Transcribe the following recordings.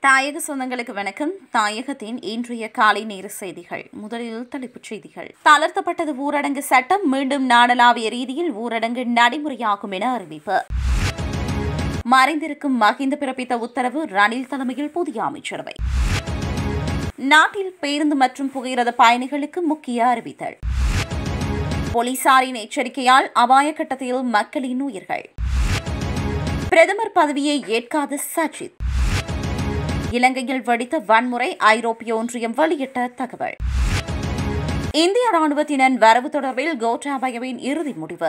தாயக சொந்தங்களுக்கு வணக்கம் தாயகத்தின் இன்றைய காலை நேர செய்திகள் முதலில் தலைப்புச் செய்திகள் தளர்த்தப்பட்டது ஊரடங்கு சட்டம் மீண்டும் நாடளாவிய ரீதியில் ஊரடங்கு நடைமுறையாகும் என அறிவிப்பு மறைந்திருக்கும் மஹிந்த பிறப்பித்த உத்தரவு ரணில் தலைமையில் புதிய அமைச்சரவை நாட்டில் பேருந்து மற்றும் புகையிரத பயணிகளுக்கு முக்கிய அறிவித்தல் போலீசாரின் எச்சரிக்கையால் அபாய கட்டத்தில் மக்களின் உயிர்கள் பிரதமர் பதவியை ஏற்காத சஜித் இலங்கையில் வெடித்த வன்முறை ஐரோப்பிய ஒன்றியம் வெளியிட்ட தகவல் இந்திய ராணுவத்தினர் வரவு தொடர்பில் கோட்டாபயவின் இறுதி முடிவு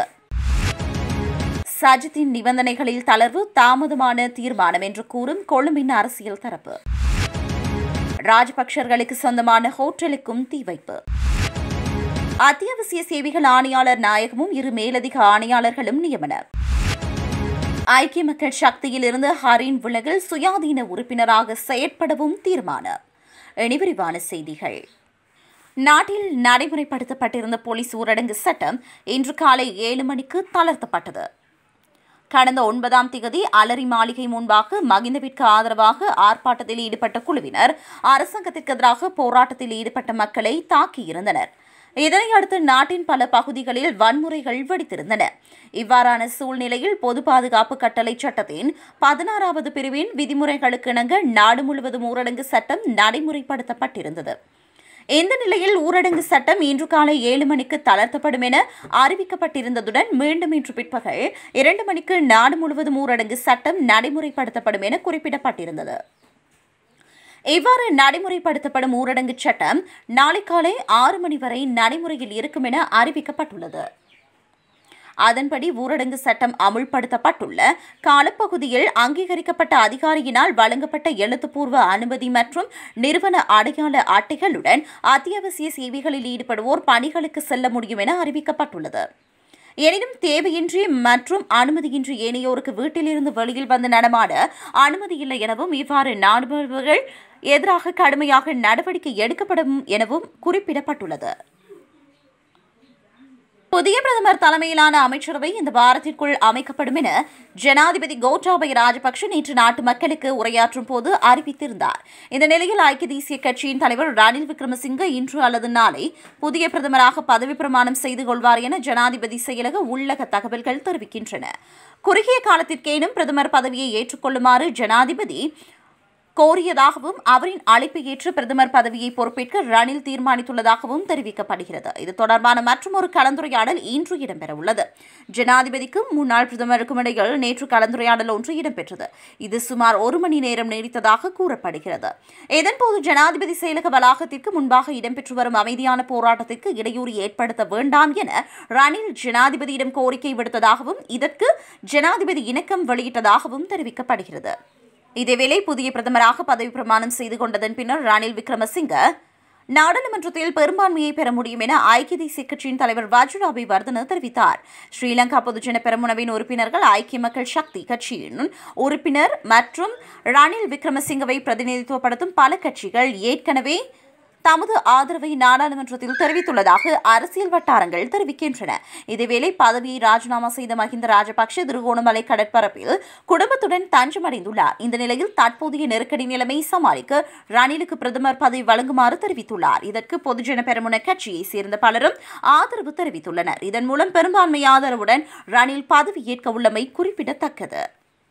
சஜித்தின் நிபந்தனைகளில் தளர்வு தாமதமான தீர்மானம் என்று கூறும் கொழும்பின் அரசியல் தரப்பு ராஜபக்சர்களுக்கு சொந்தமான ஹோட்டலுக்கும் தீ வைப்பு அத்தியாவசிய சேவைகள் ஆணையாளர் நாயகமும் இரு மேலதிக ஆணையாளர்களும் நியமனம் ஐக்கிய மக்கள் சக்தியில் இருந்து ஹரின் விலகில் சுயாதீன உறுப்பினராக செயற்படவும் தீர்மானம் இனி விரிவான செய்திகள் நாட்டில் நடைமுறைப்படுத்தப்பட்டிருந்த போலீஸ் ஊரடங்கு சட்டம் இன்று காலை ஏழு மணிக்கு தளர்த்தப்பட்டது கடந்த ஒன்பதாம் திகதி அலரி மாளிகை முன்பாக மகிந்தவிற்கு ஆதரவாக ஆர்ப்பாட்டத்தில் ஈடுபட்ட குழுவினர் அரசாங்கத்திற்கு எதிராக போராட்டத்தில் ஈடுபட்ட மக்களை தாக்கியிருந்தனர் இதனையடுத்து நாட்டின் பல பகுதிகளில் வன்முறைகள் வெடித்திருந்தன இவ்வாறான சூழ்நிலையில் பொது பாதுகாப்பு கட்டளை சட்டத்தின் பதினாறாவது பிரிவின் விதிமுறைகளுக்கு இணங்க நாடு முழுவதும் ஊரடங்கு சட்டம் நடைமுறைப்படுத்தப்பட்டிருந்தது இந்த நிலையில் ஊரடங்கு சட்டம் இன்று காலை ஏழு மணிக்கு தளர்த்தப்படும் என அறிவிக்கப்பட்டிருந்ததுடன் மீண்டும் இன்று பிற்பகல் இரண்டு மணிக்கு நாடு முழுவதும் ஊரடங்கு சட்டம் நடைமுறைப்படுத்தப்படும் என குறிப்பிடப்பட்டிருந்தது இவ்வாறு நடைமுறைப்படுத்தப்படும் ஊரடங்கு சட்டம் நாளை காலை ஆறு மணி வரை நடைமுறையில் இருக்கும் என அறிவிக்கப்பட்டுள்ளது அதன்படி ஊரடங்கு சட்டம் அமுல்படுத்தப்பட்டுள்ள காலப்பகுதியில் அங்கீகரிக்கப்பட்ட அதிகாரியினால் வழங்கப்பட்ட எழுத்துப்பூர்வ அனுமதி மற்றும் நிறுவன அடையாள அட்டைகளுடன் அத்தியாவசிய சேவைகளில் ஈடுபடுவோர் பணிகளுக்கு செல்ல முடியும் என அறிவிக்கப்பட்டுள்ளது எனினும் தேவையின்றி மற்றும் அனுமதியின்றி ஏனையோருக்கு வீட்டிலிருந்து வெளியில் வந்து நடமாட அனுமதி இல்லை எனவும் இவ்வாறு நாடுபவர்கள் எதிராக கடுமையாக நடவடிக்கை எடுக்கப்படும் எனவும் குறிப்பிடப்பட்டுள்ளது புதிய பிரதமர் தலைமையிலான அமைச்சரவை இந்த வாரத்திற்குள் அமைக்கப்படும் என ஜனாதிபதி கோட்டாபய ராஜபக்ஷ நேற்று நாட்டு மக்களுக்கு உரையாற்றும் போது அறிவித்திருந்தார் இந்த நிலையில் ஐக்கிய தேசிய கட்சியின் தலைவர் ரணில் விக்ரமசிங்க இன்று அல்லது நாளை புதிய பிரதமராக பதவி பிரமாணம் செய்து கொள்வார் என ஜனாதிபதி செயலக உள்ளக தகவல்கள் தெரிவிக்கின்றன குறுகிய காலத்திற்கேனும் பிரதமர் பதவியை ஏற்றுக்கொள்ளுமாறு ஜனாதிபதி கோரியதாகவும் அவரின் அழைப்பை ஏற்று பிரதமர் பதவியை பொறுப்பேற்க ரணில் தீர்மானித்துள்ளதாகவும் தெரிவிக்கப்படுகிறது இது தொடர்பான மற்றொரு கலந்துரையாடல் இன்று இடம்பெறவுள்ளது ஜனாதிபதிக்கும் முன்னாள் பிரதமருக்கும் இடையில் நேற்று கலந்துரையாடல் ஒன்று இடம்பெற்றது இது சுமார் ஒரு மணி நேரம் நீடித்ததாக கூறப்படுகிறது இதன்போது ஜனாதிபதி செயலக வளாகத்திற்கு முன்பாக இடம்பெற்று வரும் அமைதியான போராட்டத்திற்கு இடையூறு ஏற்படுத்த வேண்டாம் என ரணில் ஜனாதிபதியிடம் கோரிக்கை விடுத்ததாகவும் இதற்கு ஜனாதிபதி இணக்கம் வெளியிட்டதாகவும் தெரிவிக்கப்படுகிறது இதேவேளை புதிய பிரதமராக பதவி பிரமாணம் செய்து கொண்டதன் பின்னர் ரணில் விக்ரமசிங்க நாடாளுமன்றத்தில் பெரும்பான்மையை பெற முடியும் என ஐக்கிய தேசிய கட்சியின் தலைவர் வாஜுராபி வர்தன தெரிவித்தார் ஸ்ரீலங்கா பொதுஜன பெரமுனவின் உறுப்பினர்கள் ஐக்கிய மக்கள் சக்தி கட்சியின் உறுப்பினர் மற்றும் ரணில் விக்ரமசிங்கவை பிரதிநிதித்துவப்படுத்தும் பல கட்சிகள் ஏற்கனவே தமது ஆதரவை நாடாளுமன்றத்தில் தெரிவித்துள்ளதாக அரசியல் வட்டாரங்கள் தெரிவிக்கின்றன இதேவேளை பதவியை ராஜினாமா செய்த மஹிந்த ராஜபக்ஷ திருகோணமலை கடற்பரப்பில் குடும்பத்துடன் தஞ்சமடைந்துள்ளார் இந்த நிலையில் தற்போதைய நெருக்கடி நிலைமை சமாளிக்க ரணிலுக்கு பிரதமர் பதவி வழங்குமாறு தெரிவித்துள்ளார் இதற்கு பொதுஜன பெரமுன கட்சியை சேர்ந்த பலரும் ஆதரவு தெரிவித்துள்ளனர் இதன் மூலம் பெரும்பான்மை ஆதரவுடன் ரணில் பதவியேற்க உள்ளமை குறிப்பிடத்தக்கது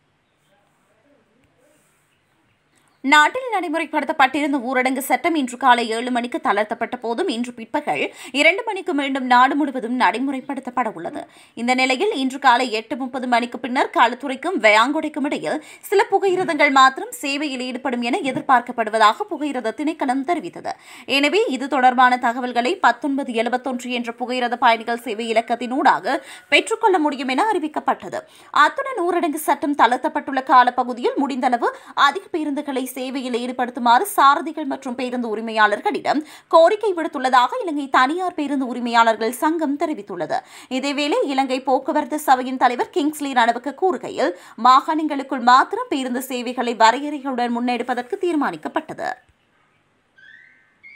நாட்டில் நடைமுறைப்படுத்தப்பட்டிருந்த ஊரடங்கு சட்டம் இன்று காலை ஏழு மணிக்கு தளர்த்தப்பட்ட போதும் இன்று பிற்பகல் இரண்டு மணிக்கு மீண்டும் நாடு முழுவதும் நடைமுறைப்படுத்தப்பட உள்ளது இந்த நிலையில் இன்று காலை எட்டு முப்பது மணிக்கு பின்னர் களுத்துறைக்கும் வெயாங்குடைக்கும் இடையில் சில புகையிரதங்கள் மாத்திரம் சேவையில் ஈடுபடும் என எதிர்பார்க்கப்படுவதாக புகையிரத திணைக்களம் தெரிவித்தது எனவே இது தொடர்பான தகவல்களை பத்தொன்பது எழுபத்தொன்று என்ற புகையிரத பயணிகள் சேவை இலக்கத்தினூடாக பெற்றுக்கொள்ள முடியும் என அறிவிக்கப்பட்டது அத்துடன் ஊரடங்கு சட்டம் தளர்த்தப்பட்டுள்ள காலப்பகுதியில் முடிந்தளவு அதிக பேருந்துகளை சேவையில் ஈடுபடுத்துமாறு சாரதிகள் மற்றும் பேருந்து உரிமையாளர்களிடம் கோரிக்கை விடுத்துள்ளதாக இலங்கை தனியார் பேருந்து உரிமையாளர்கள் சங்கம் தெரிவித்துள்ளது இதேவேளை இலங்கை போக்குவரத்து சபையின் தலைவர் கிங்ஸ்லி ரணவுக்கு கூறுகையில் மாகாணங்களுக்குள் மாத்திரம் பேருந்து சேவைகளை வரையறைகளுடன் முன்னெடுப்பதற்கு தீர்மானிக்கப்பட்டது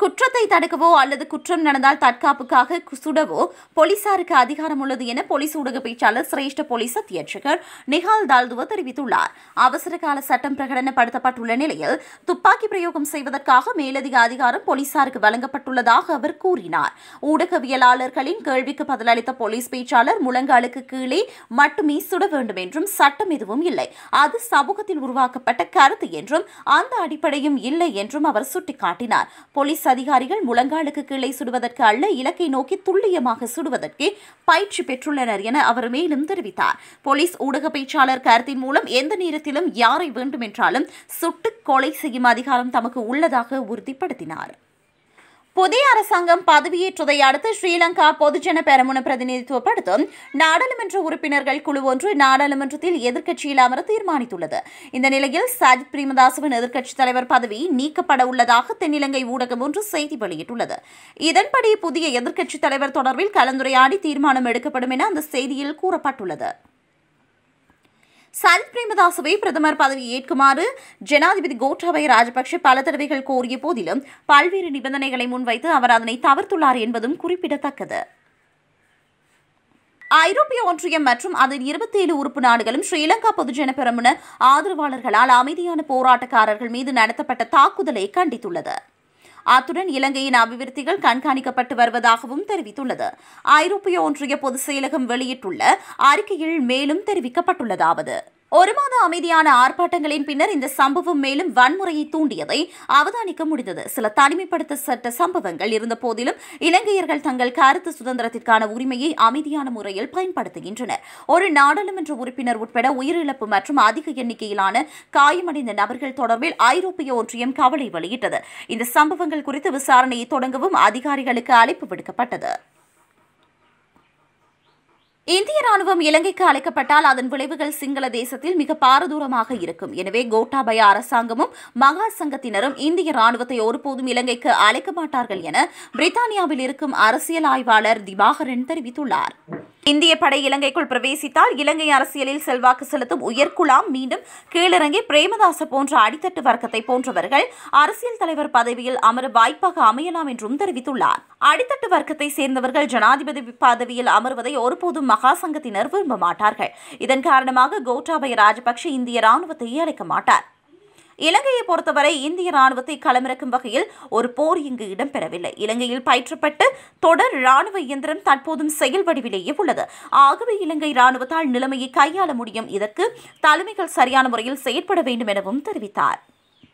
குற்றத்தை தடுக்கவோ அல்லது குற்றம் நடந்தால் தற்காப்புக்காக சுடவோ போலீசாருக்கு அதிகாரம் உள்ளது என போலீஸ் ஊடக பேச்சாளர் சிரேஷ்ட போலீஸ் அத்தியட்சகர் நிஹால் தால்துவ தெரிவித்துள்ளார் அவசர கால சட்டம் பிரகடனப்படுத்தப்பட்டுள்ள நிலையில் துப்பாக்கி பிரயோகம் செய்வதற்காக மேலதிக அதிகாரம் போலீசாருக்கு வழங்கப்பட்டுள்ளதாக அவர் கூறினார் ஊடகவியலாளர்களின் கேள்விக்கு பதிலளித்த போலீஸ் பேச்சாளர் முழங்காலுக்கு கீழே மட்டுமே சுட வேண்டும் என்றும் சட்டம் எதுவும் இல்லை அது சமூகத்தில் உருவாக்கப்பட்ட கருத்து என்றும் அந்த அடிப்படையும் இல்லை என்றும் அவர் சுட்டிக்காட்டினார் போலீஸ் அதிகாரிகள் முழங்காலுக்கு கீழே சுடுவதற்கு அல்ல இலக்கை நோக்கி துல்லியமாக சுடுவதற்கே பயிற்சி பெற்றுள்ளனர் என அவர் மேலும் தெரிவித்தார் போலீஸ் ஊடக பேச்சாளர் கருத்தின் மூலம் எந்த நேரத்திலும் யாரை வேண்டுமென்றாலும் சுட்டு கொலை செய்யும் அதிகாரம் தமக்கு உள்ளதாக உறுதிப்படுத்தினார் புதிய அரசாங்கம் பதவியேற்றதை அடுத்து ஸ்ரீலங்கா பொதுஜன பெரமுன பிரதிநிதித்துவப்படுத்தும் நாடாளுமன்ற உறுப்பினர்கள் குழு ஒன்று நாடாளுமன்றத்தில் எதிர்க்கட்சியில் அமர தீர்மானித்துள்ளது இந்த நிலையில் சஜித் பிரேமதாசவின் எதிர்க்கட்சித் தலைவர் பதவி நீக்கப்பட உள்ளதாக தென்னிலங்கை ஊடகம் ஒன்று செய்தி வெளியிட்டுள்ளது இதன்படி புதிய எதிர்க்கட்சித் தலைவர் தொடர்பில் கலந்துரையாடி தீர்மானம் எடுக்கப்படும் என அந்த செய்தியில் கூறப்பட்டுள்ளது சஜித் பிரேமதாசவை பிரதமர் பதவி ஏற்குமாறு ஜனாதிபதி கோட்டாபய ராஜபக்ஷ பல தடவைகள் கோரிய போதிலும் பல்வேறு நிபந்தனைகளை முன்வைத்து அவர் அதனை தவிர்த்துள்ளார் என்பதும் குறிப்பிடத்தக்கது ஐரோப்பிய ஒன்றியம் மற்றும் அதன் இருபத்தேழு உறுப்பு நாடுகளும் ஸ்ரீலங்கா பொதுஜன பெரமுன ஆதரவாளர்களால் அமைதியான போராட்டக்காரர்கள் மீது நடத்தப்பட்ட தாக்குதலை கண்டித்துள்ளது அத்துடன் இலங்கையின் அபிவிருத்திகள் கண்காணிக்கப்பட்டு வருவதாகவும் தெரிவித்துள்ளது ஐரோப்பிய ஒன்றிய பொதுச் செயலகம் வெளியிட்டுள்ள அறிக்கையில் மேலும் தெரிவிக்கப்பட்டுள்ளதாவது ஒரு மாத அமைதியான ஆர்ப்பாட்டங்களின் பின்னர் இந்த சம்பவம் மேலும் வன்முறையை தூண்டியதை அவதானிக்க முடிந்தது சில தனிமைப்படுத்தப்பட்ட சம்பவங்கள் இருந்த போதிலும் இலங்கையர்கள் தங்கள் கருத்து சுதந்திரத்திற்கான உரிமையை அமைதியான முறையில் பயன்படுத்துகின்றனர் ஒரு நாடாளுமன்ற உறுப்பினர் உட்பட உயிரிழப்பு மற்றும் அதிக எண்ணிக்கையிலான காயமடைந்த நபர்கள் தொடர்பில் ஐரோப்பிய ஒன்றியம் கவலை வெளியிட்டது இந்த சம்பவங்கள் குறித்து விசாரணையை தொடங்கவும் அதிகாரிகளுக்கு அழைப்பு விடுக்கப்பட்டது இந்திய ராணுவம் இலங்கைக்கு அழைக்கப்பட்டால் அதன் விளைவுகள் சிங்கள தேசத்தில் மிக பாரதூரமாக இருக்கும் எனவே கோட்டாபய அரசாங்கமும் மகா சங்கத்தினரும் இந்திய ராணுவத்தை ஒருபோதும் இலங்கைக்கு அழைக்க மாட்டார்கள் என பிரித்தானியாவில் இருக்கும் அரசியல் ஆய்வாளர் திவாகரன் தெரிவித்துள்ளார் இந்திய படை இலங்கைக்குள் பிரவேசித்தால் இலங்கை அரசியலில் செல்வாக்கு செலுத்தும் உயர்குலாம் மீண்டும் கீழிறங்கி பிரேமதாச போன்ற அடித்தட்டு வர்க்கத்தை போன்றவர்கள் அரசியல் தலைவர் பதவியில் அமர வாய்ப்பாக அமையலாம் என்றும் தெரிவித்துள்ளார் அடித்தட்டு வர்க்கத்தை சேர்ந்தவர்கள் ஜனாதிபதி பதவியில் அமர்வதை ஒருபோதும் மகா சங்கத்தினர் விரும்ப மாட்டார்கள் இதன் காரணமாக கோட்டாபய ராஜபக்ஷ இந்திய ராணுவத்தை அழைக்க மாட்டார் இலங்கையை பொறுத்தவரை இந்திய ராணுவத்தை களமிறக்கும் வகையில் ஒரு போர் இங்கு இடம்பெறவில்லை இலங்கையில் பயிற்றப்பட்டு தொடர் ராணுவ இயந்திரம் தற்போதும் செயல் வடிவிலேயே உள்ளது ஆகவே இலங்கை ராணுவத்தால் நிலைமையை கையாள முடியும் இதற்கு தலைமைகள் சரியான முறையில் செயற்பட வேண்டும் எனவும் தெரிவித்தார்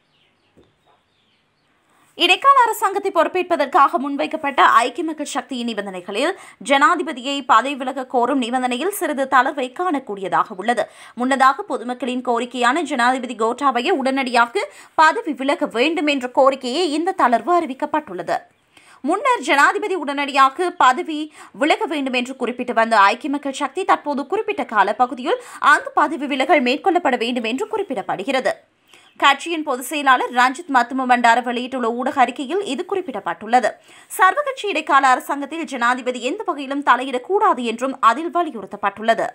இடைக்கால அரசாங்கத்தை பொறுப்பேற்பதற்காக முன்வைக்கப்பட்ட ஐக்கிய மக்கள் சக்தியின் நிபந்தனைகளில் ஜனாதிபதியை பதவி விலக கோரும் நிபந்தனையில் சிறிது தளர்வை காணக்கூடியதாக உள்ளது முன்னதாக பொதுமக்களின் கோரிக்கையான ஜனாதிபதி கோட்டாபய உடனடியாக பதவி விலக வேண்டும் என்ற கோரிக்கையே இந்த தளர்வு அறிவிக்கப்பட்டுள்ளது முன்னர் ஜனாதிபதி உடனடியாக பதவி விலக வேண்டும் என்று குறிப்பிட்டு வந்த ஐக்கிய மக்கள் சக்தி தற்போது குறிப்பிட்ட கால பகுதியில் அந்த பதவி விலகல் மேற்கொள்ளப்பட வேண்டும் என்று குறிப்பிடப்படுகிறது கட்சியின் பொதுச் செயலாளர் ரஞ்சித் மத்தும பண்டார வெளியிட்டுள்ள ஊடக அறிக்கையில் இது குறிப்பிடப்பட்டுள்ளது சர்வகட்சி இடைக்கால அரசாங்கத்தில் ஜனாதிபதி எந்த வகையிலும் தலையிடக்கூடாது என்றும் அதில் வலியுறுத்தப்பட்டுள்ளது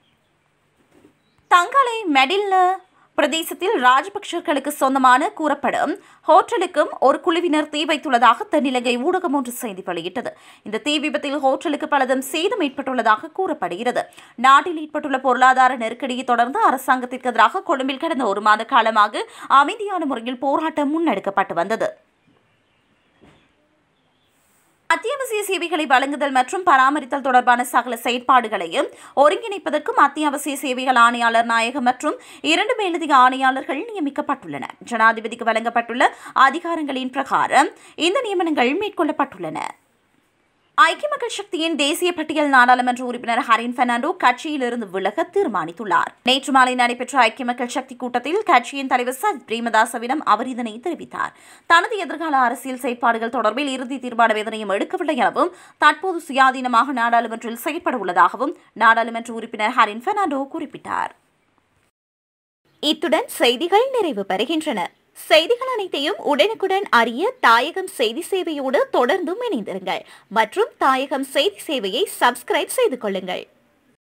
தங்களை மெடில்ல பிரதேசத்தில் ராஜபக்சர்களுக்கு சொந்தமான கூறப்படும் ஹோட்டலுக்கும் ஒரு குழுவினர் தீ வைத்துள்ளதாக தென்னிலங்கை ஊடகம் ஒன்று செய்தி வெளியிட்டது இந்த தீ விபத்தில் ஹோட்டலுக்கு பலதும் சேதம் ஏற்பட்டுள்ளதாக கூறப்படுகிறது நாட்டில் ஏற்பட்டுள்ள பொருளாதார நெருக்கடியை தொடர்ந்து அரசாங்கத்திற்கு எதிராக கொழும்பில் கடந்த ஒரு மாத காலமாக அமைதியான முறையில் போராட்டம் முன்னெடுக்கப்பட்டு வந்தது அத்தியாவசிய சேவைகளை வழங்குதல் மற்றும் பராமரித்தல் தொடர்பான சகல செயற்பாடுகளையும் ஒருங்கிணைப்பதற்கும் அத்தியாவசிய சேவைகள் ஆணையாளர் நாயகம் மற்றும் இரண்டு மேலதிக ஆணையாளர்கள் நியமிக்கப்பட்டுள்ளனர் ஜனாதிபதிக்கு வழங்கப்பட்டுள்ள அதிகாரங்களின் பிரகாரம் இந்த நியமனங்கள் மேற்கொள்ளப்பட்டுள்ளன ஐக்கிய மக்கள் சக்தியின் தேசிய பட்டியல் நாடாளுமன்ற உறுப்பினர் ஹரின் பெர்னாண்டோ கட்சியிலிருந்து விலக தீர்மானித்துள்ளார் நேற்று மாலை நடைபெற்ற ஐக்கிய மக்கள் சக்தி கூட்டத்தில் கட்சியின் தலைவர் சஜித் பிரேமதாசவிடம் அவர் இதனை தெரிவித்தார் தனது எதிர்கால அரசியல் செயற்பாடுகள் தொடர்பில் இறுதி தீர்மானம் எதனையும் எடுக்கவில்லை எனவும் தற்போது சுயாதீனமாக நாடாளுமன்றில் செயற்பட உள்ளதாகவும் நாடாளுமன்ற உறுப்பினர் ஹரின் பெர்னாண்டோ குறிப்பிட்டார் இத்துடன் செய்திகள் நிறைவு பெறுகின்றன செய்திகள் அனைத்தையும் உடனுக்குடன் அறிய தாயகம் செய்தி சேவையோடு தொடர்ந்தும் இணைந்திருங்கள் மற்றும் தாயகம் செய்தி சேவையை சப்ஸ்கிரைப் செய்து கொள்ளுங்கள்